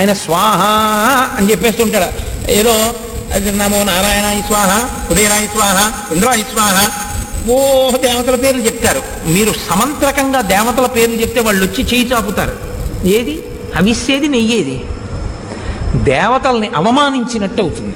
ఆయన స్వాహ అని చెప్పేస్తుంటాడు ఏదో అది నమో నారాయణ స్వాహ ఉదయనాయ స్వాహ ఇంద్రాయ స్వాహ ఓ దేవతల పేర్లు చెప్తారు మీరు సమంత్రకంగా దేవతల పేర్లు చెప్తే వాళ్ళు వచ్చి చేయి చాపుతారు ఏది అవిస్సేది నెయ్యేది దేవతల్ని అవమానించినట్టు అవుతుంది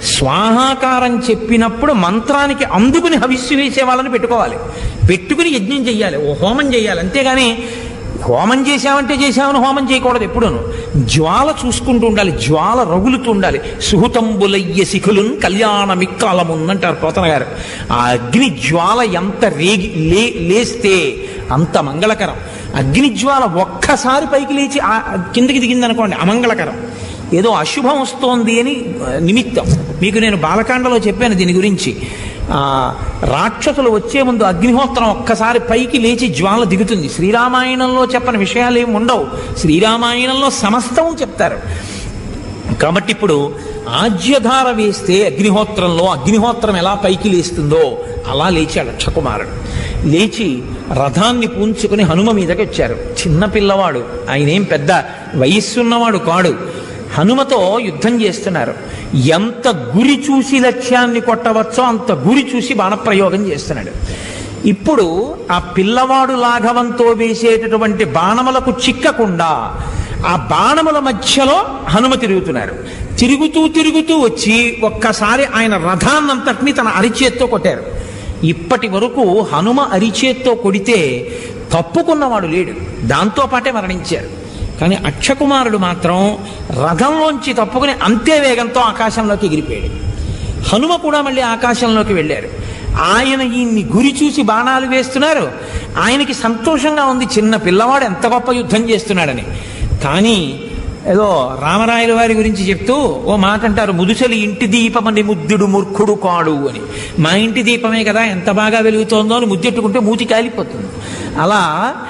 స్వాహాకారం చెప్పినప్పుడు మంత్రానికి అందుకుని హవిస్సు వేసే వాళ్ళని పెట్టుకోవాలి పెట్టుకుని యజ్ఞం చెయ్యాలి ఓ హోమం చేయాలి అంతేగాని హోమం చేశామంటే చేశామని హోమం చేయకూడదు ఎప్పుడూను జ్వాల చూసుకుంటూ ఉండాలి జ్వాల రగులుతూ ఉండాలి సుహృతంబులయ్య శిఖులున్ కళ్యాణ మిక్కాలముందంటారు పోతన గారు ఆ అగ్ని జ్వాల ఎంత రేగి లే లేస్తే అంత మంగళకరం అగ్ని జ్వాల ఒక్కసారి పైకి లేచి ఆ కిందకి దిగిందనుకోండి అమంగళకరం ఏదో అశుభం వస్తోంది అని ఆ, నిమిత్తం మీకు నేను బాలకాండలో చెప్పాను దీని గురించి ఆ, రాక్షసులు వచ్చే ముందు అగ్నిహోత్రం ఒక్కసారి పైకి లేచి జ్వాల దిగుతుంది శ్రీరామాయణంలో చెప్పని విషయాలు ఏమి ఉండవు శ్రీరామాయణంలో సమస్తం చెప్తారు కాబట్టి ఇప్పుడు ఆజ్యధార వేస్తే అగ్నిహోత్రంలో అగ్నిహోత్రం ఎలా పైకి లేస్తుందో అలా లేచాడు అక్షకుమారుడు లేచి రథాన్ని పూంచుకుని హనుమ మీదకి వచ్చారు చిన్న పిల్లవాడు ఆయన ఏం పెద్ద వయస్సున్నవాడు కాడు హనుమతో యుద్ధం చేస్తున్నారు ఎంత గురి చూసి లక్ష్యాన్ని కొట్టవచ్చో అంత గురి చూసి బాణప్రయోగం చేస్తున్నాడు ఇప్పుడు ఆ పిల్లవాడు లాఘవంతో వేసేటటువంటి బాణములకు చిక్కకుండా ఆ బాణముల మధ్యలో హనుమ తిరుగుతున్నారు తిరుగుతూ తిరుగుతూ వచ్చి ఒక్కసారి ఆయన రథాన్నంతటిని తన అరిచేత్తో కొట్టారు ఇప్పటి వరకు హనుమ అరిచేత్తో కొడితే తప్పుకున్నవాడు లేడు దాంతో పాటే మరణించారు కానీ అక్షకుమారుడు మాత్రం రథంలోంచి తప్పుకుని అంతే వేగంతో ఆకాశంలోకి ఎగిరిపోయాడు హనుమ కూడా మళ్ళీ ఆకాశంలోకి వెళ్ళారు ఆయన ఈయన్ని గురి చూసి బాణాలు వేస్తున్నారు ఆయనకి సంతోషంగా ఉంది చిన్న పిల్లవాడు ఎంత గొప్ప యుద్ధం చేస్తున్నాడని కానీ ఏదో రామరాయల వారి గురించి చెప్తూ ఓ మాట అంటారు ముదుసలి ఇంటి దీపమని ముద్దుడు మూర్ఖుడు కాడు అని మా ఇంటి దీపమే కదా ఎంత బాగా వెలుగుతోందో అని ముద్దెట్టుకుంటే మూతి కాలిపోతుంది అలా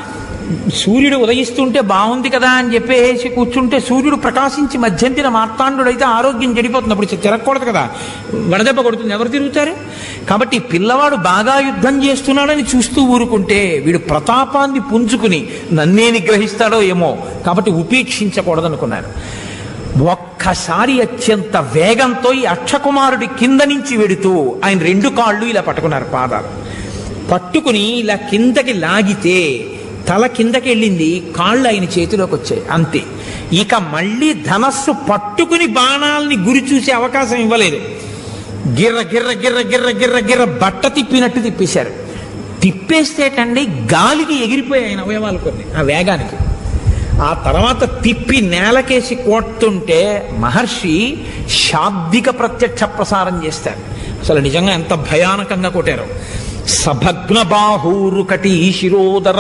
సూర్యుడు ఉదయిస్తుంటే బాగుంది కదా అని చెప్పేసి కూర్చుంటే సూర్యుడు ప్రకాశించి మధ్యంతిన మార్తాండుడైతే ఆరోగ్యం చెడిపోతుంది అప్పుడు తిరగకూడదు కదా వడదెబ్బ కొడుతుంది ఎవరు తిరుగుతారు కాబట్టి ఈ పిల్లవాడు బాగా యుద్ధం చేస్తున్నాడని చూస్తూ ఊరుకుంటే వీడు ప్రతాపాన్ని పుంజుకుని నన్నే నిగ్రహిస్తాడో ఏమో కాబట్టి ఉపేక్షించకూడదనుకున్నారు ఒక్కసారి అత్యంత వేగంతో ఈ అక్షకుమారుడి కింద నుంచి వెడుతూ ఆయన రెండు కాళ్ళు ఇలా పట్టుకున్నారు పాదాలు పట్టుకుని ఇలా కిందకి లాగితే తల కిందకి వెళ్ళింది కాళ్ళు ఆయన చేతిలోకి వచ్చాయి అంతే ఇక మళ్ళీ ధనస్సు పట్టుకుని బాణాలని గురి చూసే అవకాశం ఇవ్వలేదు గిర్ర గిర్ర గిర్ర గిర్ర గిర్ర గిర్ర బట్ట తిప్పినట్టు తిప్పేశారు తిప్పేస్తేటండి గాలికి ఎగిరిపోయాయి ఆయన అవయవాలు కొన్ని ఆ వేగానికి ఆ తర్వాత తిప్పి నేలకేసి కొడుతుంటే మహర్షి శాబ్దిక ప్రత్యక్ష ప్రసారం చేస్తారు అసలు నిజంగా ఎంత భయానకంగా కొట్టారు సభగ్న బాహూరు కటి శిరోదర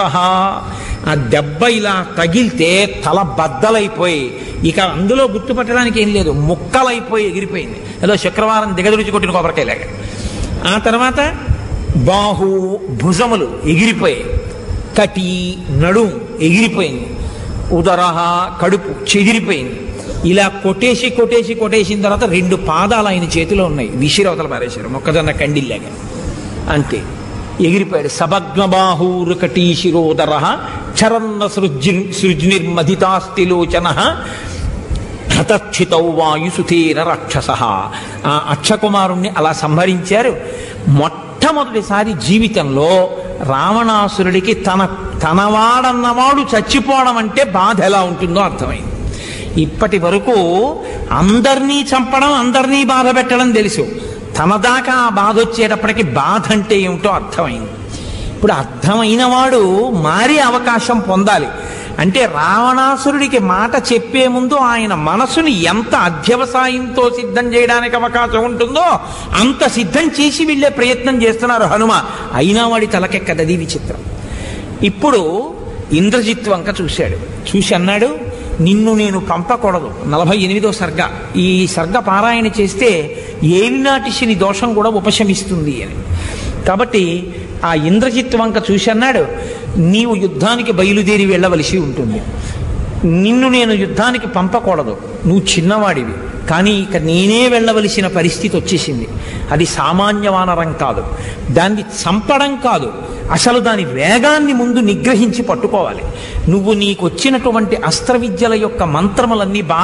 ఆ దెబ్బ ఇలా తగిలితే తల బద్దలైపోయి ఇక అందులో గుర్తుపట్టడానికి ఏం లేదు ముక్కలైపోయి ఎగిరిపోయింది ఏదో శుక్రవారం దిగదుడిచి కొట్టిన కొబ్బరికాయలాగా ఆ తర్వాత బాహు భుజములు ఎగిరిపోయాయి కటి నడుం ఎగిరిపోయింది ఉదరహ కడుపు చెదిరిపోయింది ఇలా కొట్టేసి కొట్టేసి కొట్టేసిన తర్వాత రెండు పాదాలు ఆయన చేతిలో ఉన్నాయి విసిరవతల పారేశారు మొక్కజొన్న కండిల్లాగా అంతే ఎగిరిపోయాడు సభగ్నబాహూరు కటీ శిరోదర చరన్న సృజి సృజ్నిర్మధితాస్తిలోచన హతక్షితౌ వాయుసుతేర రాక్షస ఆ అక్షకుమారుణ్ణి అలా సంహరించారు మొట్టమొదటిసారి జీవితంలో రావణాసురుడికి తన తనవాడన్నవాడు చచ్చిపోవడం అంటే బాధ ఎలా ఉంటుందో అర్థమైంది ఇప్పటి వరకు అందరినీ చంపడం అందరినీ బాధ పెట్టడం తెలుసు తన దాకా ఆ బాధ వచ్చేటప్పటికి బాధ అంటే ఏమిటో అర్థమైంది ఇప్పుడు అర్థమైన వాడు మారే అవకాశం పొందాలి అంటే రావణాసురుడికి మాట చెప్పే ముందు ఆయన మనసుని ఎంత అధ్యవసాయంతో సిద్ధం చేయడానికి అవకాశం ఉంటుందో అంత సిద్ధం చేసి వెళ్ళే ప్రయత్నం చేస్తున్నారు హనుమ అయినా వాడి తలకెక్కదది విచిత్రం ఇప్పుడు ఇంద్రజిత్ వంక చూశాడు చూసి అన్నాడు నిన్ను నేను పంపకూడదు నలభై ఎనిమిదో సర్గ ఈ సర్గ పారాయణ చేస్తే ఏలినాటి శని దోషం కూడా ఉపశమిస్తుంది అని కాబట్టి ఆ ఇంద్రజిత్ వంక చూసి అన్నాడు నీవు యుద్ధానికి బయలుదేరి వెళ్ళవలసి ఉంటుంది నిన్ను నేను యుద్ధానికి పంపకూడదు నువ్వు చిన్నవాడివి కానీ ఇక నేనే వెళ్ళవలసిన పరిస్థితి వచ్చేసింది అది సామాన్య వానరం కాదు దాన్ని చంపడం కాదు అసలు దాని వేగాన్ని ముందు నిగ్రహించి పట్టుకోవాలి నువ్వు నీకు వచ్చినటువంటి అస్త్ర విద్యల యొక్క మంత్రములన్నీ బాగా